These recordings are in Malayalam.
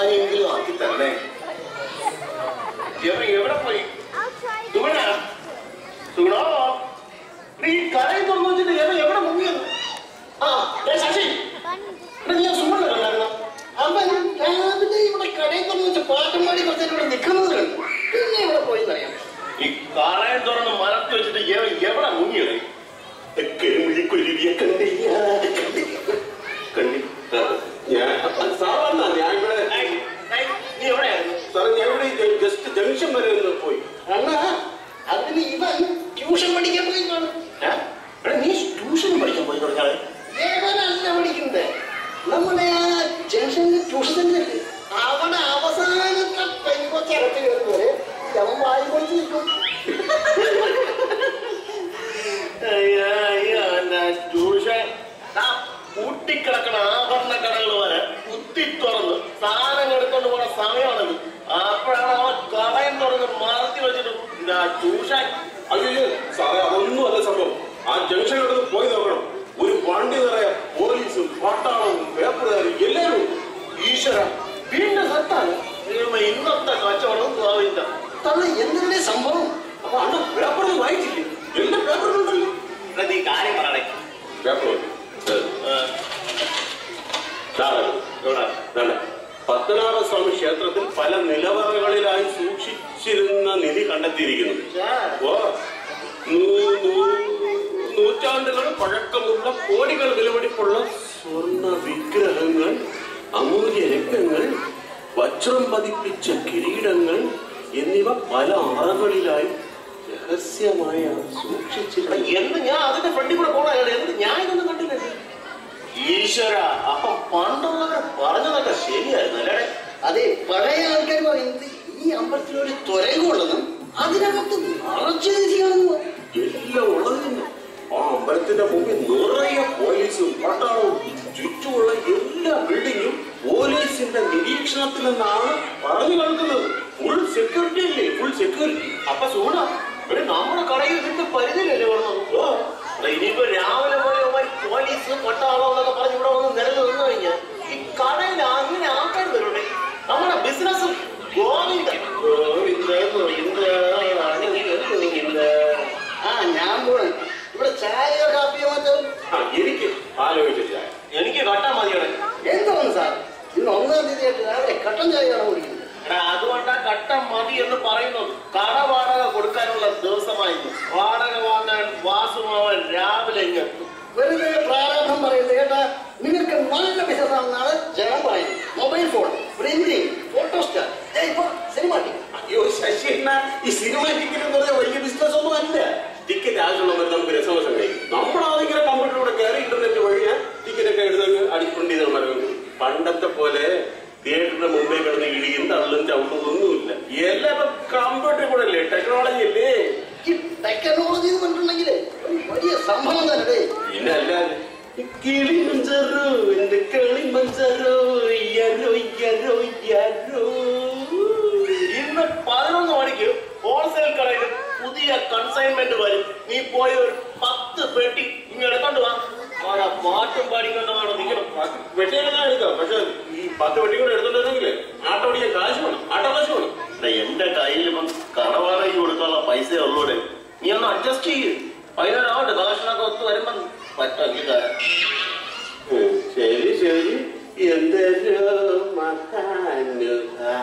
ആരെങ്കിലും ആക്കി തരണേ എവിടെ എവിടെ പോയി സുഗുണ സുഗുണോ നീ കടയിൽ തുറന്നു വെച്ചിട്ട് എവിടെ എവിടെ മുങ്ങിയത് ആ ദേ ശശി ഇവിടെ നീ സുഗുണ കണ്ടായിരുന്നോ അവൻ രാവിലെ ഇവിടെ കടയിൽ തുറന്നു വെച്ച് പാട്ടും പാടി കുറച്ച് ഇവിടെ നിൽക്കുന്നത് കണ്ടു പിന്നെ ഇവിടെ പോയി അറിയാം ഈ കടയിൽ തുറന്ന് മറത്തി വെച്ചിട്ട് എവ- എവിടെ മുങ്ങിയത് കിളിക്കുരുവിയെ കണ്ടില്ല കണ്ടില്ല കണ്ടില്ല ഞാൻ സാധാരണ ഞാൻ ഇവിടെ ഏയ്, ഏയ്, നീ എവിടെയായിരുന്നു സാറേ ഞാൻ ഇവിടെ ജസ്റ്റ് ജംഗ്ഷൻ വരെ ഒന്ന് പോയി അണ്ണാ അതിന് ഇവൻ ട്യൂഷൻ പഠിക്കാൻ പോയി കാണും ഏ? എടാ, നീ ട്യൂഷൻ പഠിക്കാൻ പോയി തുടങ്ങാതെ ദേവനല്ല പഠിക്കുന്നത് നമ്മുടെ ആ ജംഗ്ഷനിൽ ട്യൂഷൻ സെന്റർ ഇല്ലേ അവിടെ അവസാനത്തെ പെൺകൊച്ചിറക്കി വരുന്നത് അവൻ വായി കൊടുത്ത് നിൽക്കും ട്യൂഷൻ കൂട്ടിക്കിടക്കണ ആഭരണ കടകൾ വരെ കുത്തി തുറന്ന് സാധനങ്ങൾ എടുത്തോണ്ട് പോണ സമയമാണത് അപ്പോഴാണ് അവൻ കടയും തുറന്ന് മറത്തി വെച്ചിട്ട് ഇതാ ട്യൂഷൻ അയ്യോ സാറേ അതൊന്നും അല്ല സംഭവം ആ ജംഗ്ഷനിലൂടെ പോയി നോക്കണം ഒരു വണ്ടി നിറയെ പോലീസും പട്ടാളവും പേപ്പറുകാരും എല്ലാവരും ഉണ്ട്. ഈശ്വര വീണ്ടും സത്താണ് ദൈവമേ, ഇന്നത്തെ കച്ചവടം ഭാവില്ല തള്ള എന്തിന്റെ സംഭവം അപ്പൊ അണ്ണ പേപ്പറിൽ വായിച്ചില്ലേ എല്ലാ പേപ്പറിലുണ്ടല്ലോ എടാ, നീ കാര്യം പറയണേ പേപ്പർ സാറേ എവിടെ ദാണ്ടെ, പത്മനാഭസ്വാമി ക്ഷേത്രത്തിൽ പല നിലവറകളിലായി സൂക്ഷിച്ചിരുന്ന നിധി കണ്ടെത്തിയിരിക്കുന്നു ഓ നൂ- നൂ- നൂറ്റാണ്ടുകൾ പഴക്കമുള്ള കോടികൾ വിലപിടിപ്പുള്ള സ്വർണ്ണ വിഗ്രഹങ്ങൾ അമൂല്യ രത്നങ്ങൾ വജ്രം പതിപ്പിച്ച കിരീടങ്ങൾ എന്നിവ പല അറകളിലായി രഹസ്യമായി എടാ, സൂക്ഷിച്ചിരുന്നു എന്ന് ഞാൻ അതിന്റെ ഫ്രണ്ടിൽ കൂടെ പോണ എന്ത് ഞാൻ ഇതൊന്നും കണ്ടില്ല ഈശ്വര അപ്പൊ പണ്ടുള്ളവർ പറഞ്ഞതൊക്കെ ശരിയായിരുന്നു അല്ലേ അതെ പഴയ ആൾക്കാർ പറയുന്നത് ഈ അമ്പലത്തിൽ ഒരു തുരങ്കമുള്ളതും അതിനകത്ത് നിറച്ചു നിധിയാണെന്ന് എല്ലാം ഉള്ളത് തന്നെ ആ അമ്പലത്തിന്റെ മുമ്പിൽ നിറയെ പോലീസും പട്ടാളവും ചുറ്റുമുള്ള എല്ലാ ബിൽഡിങ്ങും പോലീസിന്റെ നിരീക്ഷണത്തിൽ നിന്നാണ് പറഞ്ഞു കേൾക്കുന്നത് ഫുൾ സെക്യൂരിറ്റി അല്ലേ ഫുൾ സെക്യൂരിറ്റി അപ്പൊ സൂണ ഇവിടെ നമ്മുടെ കടയിൽ ഇതിന്റെ പരിധിയിലല്ലേ പറഞ്ഞത് ഓ എടാ, ഇനിയിപ്പോ രാവിലെ പോലെ ഇവന്മാര് പോലീസ് പട്ടാളം എന്നൊക്കെ പറഞ്ഞ് ഇവിടെ വന്ന് നിലനിൽ നിന്ന് കഴിഞ്ഞാൽ ഈ കടയിൽ അങ്ങനെ ആൾക്കാർ വരൂടെ നമ്മുടെ ബിസിനസ് ഗോവിന്ദ ഗോവിന്ദ ഗോവിന്ദ ഗോവിന്ദ ആ ഞാൻ പോണേ ഇവിടെ ചായയോ കാപ്പിയോ മറ്റോ ആ എനിക്ക് ആലോചിച്ചില്ല എനിക്ക് കട്ടാൻ മതിയാണ് എന്താണ് സാർ ഇന്ന് ഒന്നാം തീയതി ആയിട്ട് രാവിലെ കട്ടൻ ചായയാണ് കുടിക്കുന്നത് എടാ അതുകൊണ്ടാ കട്ട മതി എന്ന് പറയുന്നത് കട വാടക കൊടുക്കാനുള്ള ദിവസമായിരുന്നു വാടക വാങ്ങാൻ വാസുമാവൻ രാവിലെ ഇങ്ങെത്തും വെറുതെ പ്രാരംഭം പറയുന്നത് കേട്ടാ നിങ്ങൾക്ക് നല്ല ബിസിനസ് ആണെന്നാണ് ജനം പറയുന്നത് മൊബൈൽ ഫോൺ പ്രിന്റിംഗ് ഫോട്ടോസ്റ്റാർ ഇപ്പൊ സിനിമാറ്റിക് അയ്യോ ശശി എന്നാ ഈ സിനിമാറ്റിക്കിൽ എന്ന് പറഞ്ഞാൽ വലിയ ബിസിനസ് ഒന്നും അല്ല ടിക്കറ്റ് ആവശ്യമുള്ളവർ നമുക്ക് രസവശം കഴിക്കും നമ്മളാണെങ്കിൽ കമ്പ്യൂട്ടറിലൂടെ കയറി ഇന്റർനെറ്റ് വഴി ടിക്കറ്റ് ഒക്കെ എടുത്ത് അടി പ്രിന്റ് ചെയ്ത് മറക്കും പണ്ടത്തെ പോലെ തിയേറ്ററിന്റെ മുമ്പേ കിടന്ന് ഇടിയും തള്ളും ചവിട്ടും ഒന്നുമില്ല എല്ലാം ഇപ്പൊ കമ്പ്യൂട്ടർ കൂടെ അല്ലേ ടെക്നോളജി അല്ലേ ഈ ടെക്നോളജി എന്ന് പറഞ്ഞിട്ടുണ്ടെങ്കിൽ ഒരു വലിയ സംഭവം തന്നെ പിന്നെ അല്ലാതെ ഈ കിളി മഞ്ചാരോ എന്റെ കളി മഞ്ചാരോ യരോ യരോ യരോ ഇന്ന് പതിനൊന്ന് മണിക്ക് ഹോൾസെയിൽ കടയിൽ പുതിയ കൺസൈൻമെന്റ് വരും നീ പോയി ഒരു പത്ത് പെട്ടി ഇങ്ങ് എടുത്തോണ്ട് വാ ആടാ പാട്ടും പാടിക്കൊണ്ട് വേണം നിൽക്കണം വെട്ടിയൊക്കെ ഞാൻ എടുക്കാം പക്ഷെ ഈ പത്ത് വെട്ടി കൂടെ എടുത്തിട്ടുണ്ടെങ്കിൽ ആട്ടോ ഓടിക്കാൻ കാശ് വേണം ആട്ടോ കാശ് വേണം എടാ, എന്റെ കയ്യിൽ ഇപ്പം കടവാടകയ്ക്ക് കൊടുക്കാനുള്ള പൈസ ഉള്ളൂടെ നീ ഒന്ന് അഡ്ജസ്റ്റ് ചെയ്യ് പതിനാറാവട്ടെ കളക്ഷനൊക്കെ ഒത്തു വരുമ്പം പറ്റുമെങ്കിൽ തരാം ഉം, ശരി ശരി എന്തൊരു മഹാനുഭാവനോ.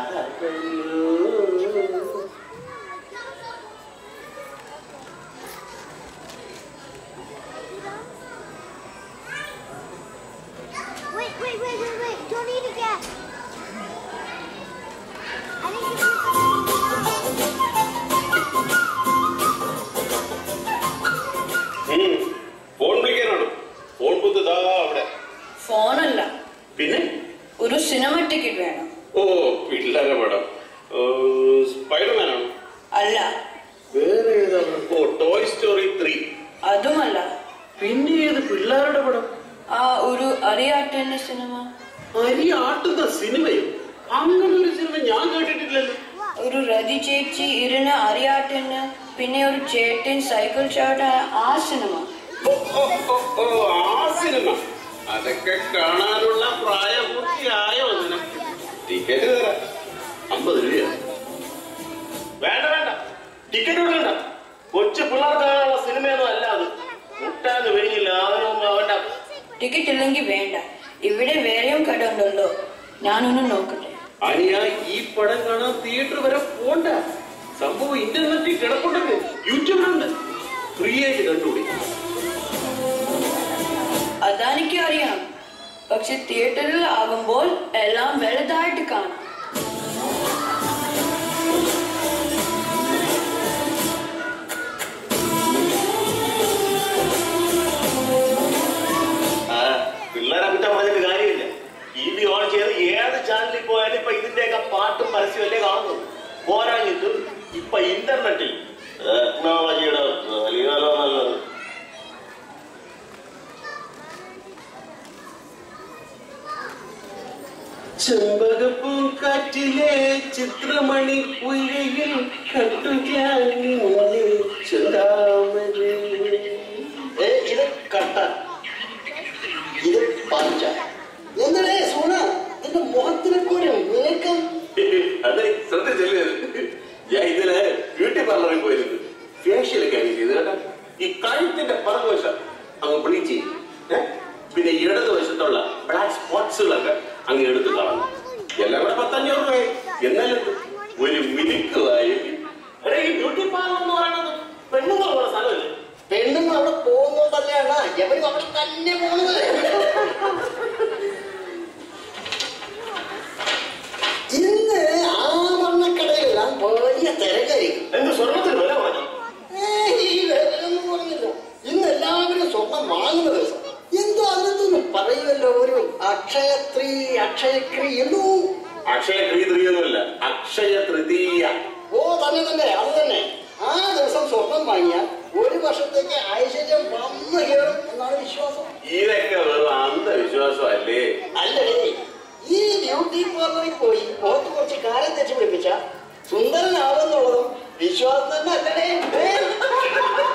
Wait, wait, wait, wait, wait. Don't eat it yet. I think you um, phone വിളിക്കാനാണോ ഫോൺ ബുത്ത് ഇതാ അവിടെ ഫോണല്ല പിന്നെ ഒരു സിനിമ ടിക്കറ്റ് വേണം ഓ പിള്ളേരെ പടം സ്പൈഡർമാൻ ആണോ അല്ല വേറെ ഏതാണ് ഓ ടോയ് സ്റ്റോറി ത്രീ അതുമല്ല പിന്നെ ഏത് പിള്ളേരുടെ പടം ആ ഒരു അറിയാട്ടന്റെ സിനിമ അരി ആട്ടുന്ന സിനിമയോ അങ്ങനെ ഒരു സിനിമ ഞാൻ കേട്ടിട്ടില്ലല്ലോ ഒരു രതി ചേച്ചി ഇരുന്ന് അറിയാട്ടന് പിന്നെ ഒരു ചേട്ടൻ സൈക്കിൾ ചാട്ടാ ആ സിനിമ ഓ, ഓ, ഓ, ഓ, ആ സിനിമ അതൊക്കെ കാണാനുള്ള പ്രായപൂർത്തിയായോ നിനക്ക് ടിക്കറ്റ് തരാം അമ്പത് രൂപയാണ് വേണ്ട വേണ്ട ടിക്കറ്റ് കൊടുക്കണ്ട കൊച്ചു പിള്ളേർക്ക് കാണാനുള്ള സിനിമയൊന്നും അല്ല അത് മുട്ടാന്ന് വിരിഞ്ഞില്ല അതിന് മുമ്പ് അവന്റെ ടിക്കറ്റ് ഇല്ലെങ്കിൽ വേണ്ട ഇവിടെ വേറെയും കട ഉണ്ടല്ലോ ഞാനൊന്ന് നോക്കട്ടെ അനിയ ഈ പടം കാണാൻ തിയേറ്റർ വരെ പോണ്ട സംഭവം ഇന്റർനെറ്റിൽ കിടപ്പുണ്ടെന്ന് യൂട്യൂബിലുണ്ട് ഫ്രീ ആയിട്ട് കണ്ടുകൂടി അതെനിക്ക് അറിയാം പക്ഷെ തിയേറ്ററിൽ ആകുമ്പോൾ എല്ലാം വലുതായിട്ട് കാണാം ആ, പിള്ളേരെ കുറ്റം പറഞ്ഞിട്ട് കാര്യമില്ല ടി വി ഓൺ ചെയ്ത് ഏത് ചാനലിൽ പോയാലും ഇപ്പൊ ഇതിന്റെയൊക്കെ പാട്ടും പരസ്യമല്ലേ കാണുന്നത് പോരാഞ്ഞിട്ട് ഇപ്പൊ ഇന്റർനെറ്റിൽ ടെക്നോളജിയുടെ വലിയാലോ നല്ലത് ചെമ്പകപ്പൂ കാറ്റിലെ ചിത്രമണി പുഴയിൽ കട്ടുകാൻ ചെന്താമരേ ഏ, ഇത് കട്ട ഇത് പഞ്ച എന്തേ സോണ നിന്റെ മുഖത്തിനൊക്കെ ഒരു മേക്കം അതെ ശ്രദ്ധിച്ചല്ലേ ഞാൻ ഇന്നലെ ബ്യൂട്ടി പാർലറിൽ പോയിരുന്നു ഫേഷ്യൽ ഒക്കെ ചെയ്ത് കേട്ടോ ഈ കഴുത്തിന്റെ പുറകുവശം അങ്ങ് ബ്ലീച്ച് ചെയ്യും ഏ? പിന്നെ ഇടതുവശത്തുള്ള ബ്ലാക്ക് സ്പോട്സുകളൊക്കെ അങ്ങ് എടുത്ത് കളഞ്ഞു എല്ലാം കൂടെ പത്തഞ്ഞൂറ് രൂപ എന്നാലും ഒരു മിനുക്കുമായി എടാ, ഈ ബ്യൂട്ടി പാർലർ എന്ന് പറയുന്നത് പെണ്ണുങ്ങളുള്ള സ്ഥലമല്ലേ പെണ്ണുങ്ങൾ അവിടെ പോകുന്നുണ്ടല്ലേ അണ്ണാ എവരും അവിടെ തന്നെ പോകുന്നത് ഇന്ന് ആഭരണക്കടയിലെല്ലാം വലിയ തിരക്കായിരിക്കും എന്ത് സ്വർണത്തിന് വില പറഞ്ഞു ഏയ്, ഈ വിലയൊന്നും പറഞ്ഞില്ല ഇന്ന് എല്ലാവരും സ്വർണം വാങ്ങുന്ന ദിവസം എന്തോ അതിനൊന്നും പറയുമല്ലോ ഒരു അക്ഷയത്രീ അക്ഷയക്രീ എന്തോ അക്ഷയ തൃതീയൊന്നുമില്ല അക്ഷയ തൃതീയ ഓ തന്നെ തന്നെ അത് തന്നെ ആ ദിവസം സ്വർണം വാങ്ങിയാൽ ഒരു വർഷത്തേക്ക് ഐശ്വര്യം വന്നു കയറും എന്നാണ് വിശ്വാസം ഇതൊക്കെ വെറും അന്ധവിശ്വാസമല്ലേ അല്ലേ ഈ ബ്യൂട്ടി പാർലറിൽ പോയി മുഖത്ത് കുറച്ച് കാലം തെച്ചു പിടിപ്പിച്ച സുന്ദരനാവുന്നുള്ളതും വിശ്വാസം തന്നെ അല്ലേ